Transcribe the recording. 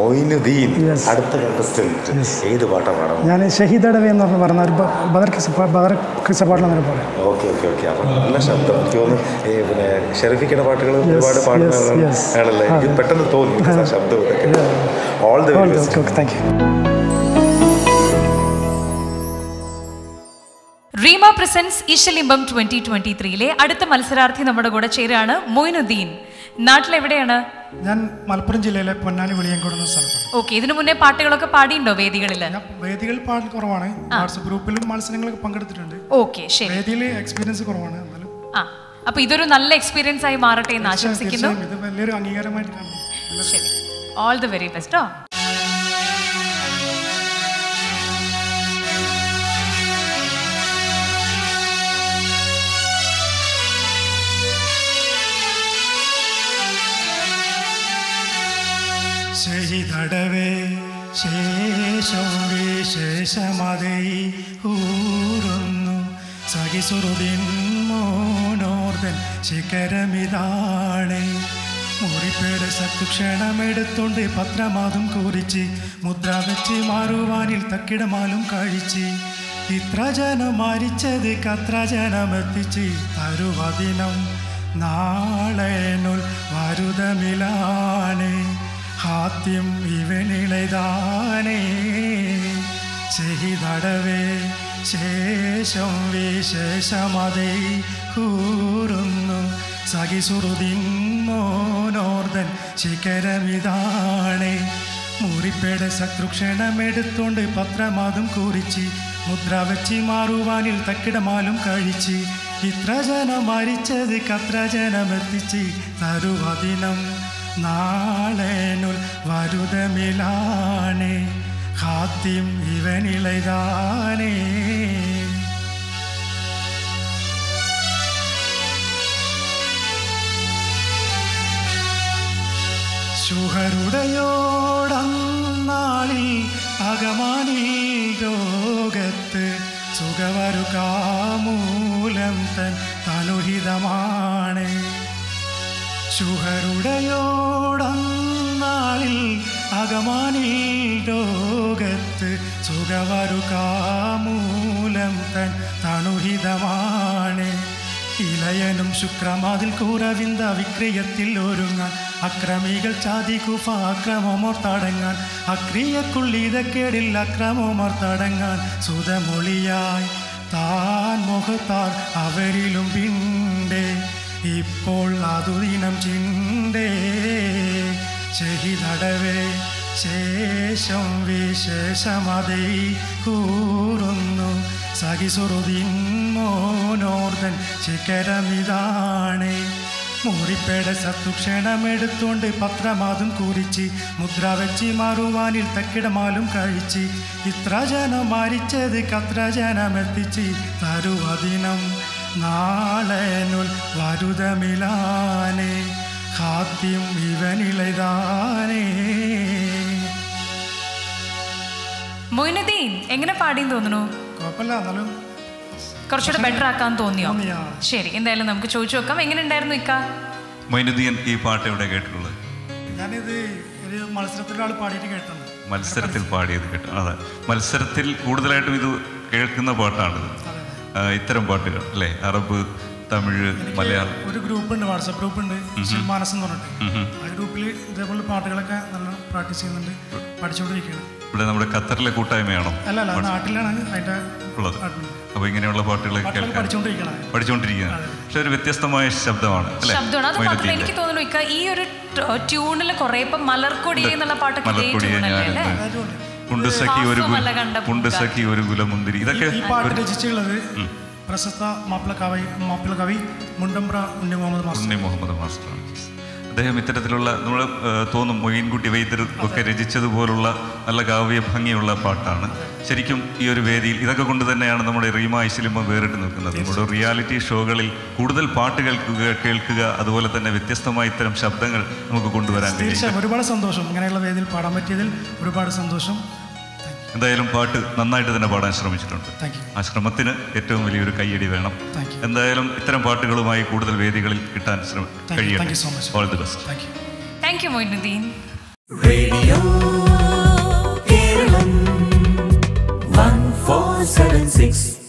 Moinuddin Yes. അടുത്ത contestant Yes. ഏത് പാട്ടാണ് പാടാൻ ഞാൻ ഷഹീദടവേ എന്ന് പറഞ്ഞ് പറഞ്ഞ ഒരു ബ- ബദർ കിസ ബദർ കിസ പാട്ടിലെന്നൊരു പാടാം ഓക്കെ ഓക്കെ ഓക്കെ അപ്പം നല്ല ശബ്ദം എനിക്ക് തോന്നുന്നു ഈ പിന്നെ ഷെറഫിക്കയുടെ പാട്ടുകൾ Yes, ഒരുപാട് പാടുന്ന yes, ആളാണ്. yes. ആണല്ലേ എനിക്ക് അതെ. പെട്ടെന്ന് തോന്നി ആ ശബ്ദം ഇതൊക്കെ all the very best okay thank you Reema presents ഇഷലിംബം ട്വന്റി ട്വന്റി ത്രീയിലെ അടുത്ത മത്സരാർത്ഥി നമ്മുടെ കൂടെ ചേരാണ് മൊയിനുദ്ദീൻ നാട്ടിലെവിടെയാണ് ഞാൻ മലപ്പുറം ജില്ലയിലെ പൊന്നാനി വെളിയങ്കോട് എന്ന സ്ഥലത്താണ് ഓക്കെ ഇതിനു മുന്നേ പാട്ടുകളൊക്കെ പാടിയിട്ടുണ്ടോ വേദികളിൽ ഞാൻ വേദികൾ പാടൽ കുറവാണ് വാട്സപ്പ് ഗ്രൂപ്പിലും മത്സരങ്ങളൊക്കെ പങ്കെടുത്തിട്ടുണ്ട് ഓക്കെ ശരി വേദിയിൽ എക്സ്പീരിയൻസ് കുറവാണ് എന്നാലും ആ അപ്പൊ ഇതൊരു നല്ല എക്സ്പീരിയൻസ് ആയി മാറട്ടെ എന്ന് ആശംസിക്കുന്നു തീർച്ചയായും ഇത് വലിയൊരു അംഗീകാരമായിട്ട് കാണുന്നു ശരി ഓൾ ദി വെരി ബെസ്റ്റ് ശഹിതടവേ ശേഷം വിശേഷമതൈ ഊറുന്നു സഹിസുറുദിൻ മോനോർദൻ ശിഖരമിതാണ് മുറിപ്പേട് സത്തുക്ഷണമെടുത്തോണ്ട് പത്രമാതും കുറിച്ച് മുദ്ര വെച്ച് മാറുവാനിൽ തക്കിടമാലും കഴിച്ച് ഇത്ര ജനം മരിച്ചത് കത്ര ജനമെത്തിച്ച് തരുവദിനം നാളെ നുൽ വരുതമിലാണ് ഹാത്യം ഇവനിളതാനേ ശഹിതടവേ ശേഷം വിശേഷമതൈ കൂറുന്നു സഖിസുറുദിൻ മോനോർദൻ ശിഖരമിതാണേ മുറിപ്പേട ശത്രുക്ഷണമെടുത്തോണ്ട് പത്രമാതും കുറിച്ച് മുദ്ര വെച്ച് മാറുവാനിൽ തക്കിടമാലും കഴിച്ച് ഇത്ര ജനം മരിച്ചത് കത്ര ജനമെത്തിച്ച് തരുവദിനം നാളെ നുൽ വരുതമിലാണേ ഹാത്യം ഇവനിളതാനേ ശുഹരുടയോടന്നാളിൽ അകമാനിൽ രോഗത്ത് സുഖവരു കാമൂലം തൻ തനുഹിതമാണ് ശുഹരുടയോടന്നാളിൽ അകമാനിൽ രോഗത്ത് സുഖവരു കാമൂലം തൻ തണുഹിതമാണ് ഇളയനും ശുക്രമാതിൽ കൂറവിന്ദ വിക്രിയത്തിൽ ഒരുങ്ങാൻ അക്രമികൾ ചാതി കുഫ അക്രമമോർത്തടങ്ങാൻ അക്രിയക്കുള്ളിതക്കേടിൽ അക്രമമോർത്തടങ്ങാൻ സുതമൊളിയായി താൻ മുഖത്താൽ അവരിലും പിണ്ടേ ഇപ്പോൾ അതു ദിനം ചിണ്ടേ ശഹിതടവേ ശേഷം വിശേഷമതൈ കൂറുന്നു സഖിസുറുദിൻ മോനോർദൻ ശിഖരമിതാണേ മുറിപ്പേട സത്തുക്ഷണമെടുത്തോണ്ട് പത്രമാതും കുറിച്ച് മുദ്ര വെച്ച് മാറുവാനിൽ തക്കിടമാലും കഴിച്ച് ഇത്ര ജനം മരിച്ചത് കത്ര ജനമെത്തിച്ച് തരുവദിനം നാളെ നുൽ വരുതമിലാനേ ഹാത്യം ഇവനിളതാനേ മൊയിനുദ്ദീൻ എങ്ങനെ പാടിയെന്ന് തോന്നുന്നു കുഴപ്പമില്ല എന്നാലും കുറച്ചുകൂടെ ബെറ്റർ ആക്കാൻ തോന്നിയോ തോന്നിയാ. ശരി എന്തായാലും നമുക്ക് ചോദിച്ചു നോക്കാം എങ്ങനെ ഉണ്ടായിരുന്നു ഇക്ക മൊയിനുദ്ദീൻ ഈ പാട്ട് എവിടെ കേട്ടിട്ടുള്ളത് ഞാനിത് ഒരു മത്സരത്തിലൊരാൾ പാടിയിട്ട് കേട്ടത് മത്സരത്തിൽ പാടിയത് കേട്ടു അതെ മത്സരത്തിൽ കൂടുതലായിട്ടും ഇത് കേൾക്കുന്ന പാട്ടാണിത് ആ, ഇത്തരം പാട്ടുകൾ അല്ലേ അറബ് തമിഴ് മലയാളം ഒരു ഗ്രൂപ്പ് ഉണ്ട് വാട്സപ്പ് ഗ്രൂപ്പ് ഉണ്ട് മാനസ് എന്ന് പറഞ്ഞിട്ട് ആ ഗ്രൂപ്പിൽ ഇതേപോലെ പാട്ടുകളൊക്കെ നല്ല പ്രാക്ടീസ് ചെയ്യുന്നുണ്ട് പഠിച്ചുകൊണ്ടിരിക്കുകയാണ് ഇവിടെ നമ്മുടെ ഖത്തറിലെ കൂട്ടായ്മയാണോ അല്ല അല്ല നാട്ടിലാണ് അതിന്റെ ഉള്ളത് admin. അപ്പോൾ ഇങ്ങനെയുള്ള പാട്ടുകൾ പാട്ടുകൾ കേൾക്കാൻ പഠിച്ചുകൊണ്ടിരിക്കണം പഠിച്ചുകൊണ്ടിരിക്കുന്നത് പക്ഷെ ഒരു വ്യത്യസ്തമായ ശബ്ദമാണ് അല്ലേ ശബ്ദമാണ് അത് മാത്രമല്ല മൊയിനുദ്ദീൻ്റെ എനിക്ക് തോന്നുന്നു ഇക്ക ഈ ഒരു ട്യൂണിൽ കുറെ ഇപ്പം മലർക്കൊടി എന്നുള്ള പാട്ടൊക്കെ ഇതേ മലർക്കൊടിയെ ട്യൂണല്ലേ ഞാൻ അല്ലേ പുണ്ടുസഖി ഒരു ഗുല- ഹാസ്യമല്ല കണ്ട പുണ്ടുസഖി ഒരു ഗുലമുന്തിരി ഇതൊക്കെ ഈ പാട്ട് രചിച്ചുള്ളത് പ്രശസ്ത മാപ്പിള കവി മാപ്പിള കവി മുണ്ടമ്പ്ര ഉണ്ണി മുഹമ്മദ് മാസ്റ്റർ ഉണ്ണി മുഹമ്മദ് മാസ്റ്ററാണ് അദ്ദേഹം ഇത്തരത്തിലുള്ള നമ്മൾ തോന്നും മൊയ്ൻകുട്ടി വൈദ്യർ ഒക്കെ രചിച്ചതുപോലുള്ള നല്ല കാവ്യ ഭംഗിയുള്ള പാട്ടാണ് ശരിക്കും ഈ ഒരു വേദിയിൽ ഇതൊക്കെ കൊണ്ട് തന്നെയാണ് നമ്മുടെ റീമ ഐശലിമ വേറിട്ട് നിൽക്കുന്നത് നമ്മുടെ റിയാലിറ്റി ഷോകളിൽ കൂടുതൽ പാട്ട് കേൾക്കുക കേൾക്കുക അതുപോലെ തന്നെ വ്യത്യസ്തമായ ഇത്തരം ശബ്ദങ്ങൾ നമുക്ക് കൊണ്ടുവരാൻ കഴിയും തീർച്ചയായും ഒരുപാട് സന്തോഷം ഇങ്ങനെയുള്ള വേദിയിൽ പാടാൻ പറ്റിയതിൽ ഒരുപാട് സന്തോഷം എന്തായാലും പാട്ട് നന്നായിട്ട് തന്നെ പാടാൻ ശ്രമിച്ചിട്ടുണ്ട് താങ്ക് യു ആ ശ്രമത്തിന് ഏറ്റവും വലിയൊരു കയ്യടി വേണം താങ്ക് യു എന്തായാലും ഇത്തരം പാട്ടുകളുമായി കൂടുതൽ വേദികളിൽ കിട്ടാൻ ശ്രമ Thank you. Thank you so much. All the best thank you thank you Moinuddin Radio seven six.